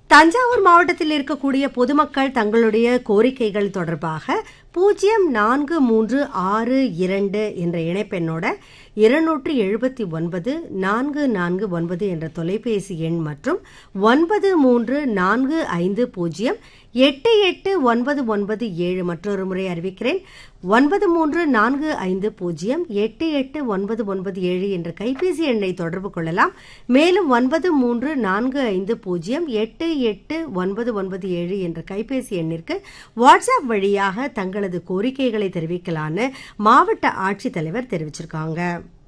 தஞ்சாவூர் மாவட்டத்தில் இருக்கக்கூடிய பொதுமக்கள் தங்களுடைய கோரிக்கைகள் தொடர்பாக பூஜ்ஜியம் நான்கு மூன்று ஆறு இரண்டு என்ற இணைப்பெண்ணோட இருநூற்று எழுபத்தி ஒன்பது நான்கு நான்கு ஒன்பது என்ற தொலைபேசி எண் மற்றும் ஒன்பது மூன்று நான்கு ஐந்து பூஜ்ஜியம் எட்டு எட்டு ஒன்பது ஒன்பது ஏழு மற்றொரு முறை அறிவிக்கிறேன் ஒன்பது மூன்று நான்கு ஐந்து பூஜ்ஜியம் எட்டு எட்டு ஒன்பது ஒன்பது ஏழு என்ற கைபேசி எண்ணை தொடர்பு கொள்ளலாம் மேலும் ஒன்பது மூன்று நான்கு ஐந்து பூஜ்ஜியம் எட்டு எட்டு ஒன்பது ஒன்பது ஏழு என்ற கைபேசி எண்ணிற்கு வாட்ஸ்அப் வழியாக தங்களது கோரிக்கைகளை தெரிவிக்கலான்னு மாவட்ட ஆட்சித்தலைவர் தெரிவிச்சிருக்காங்க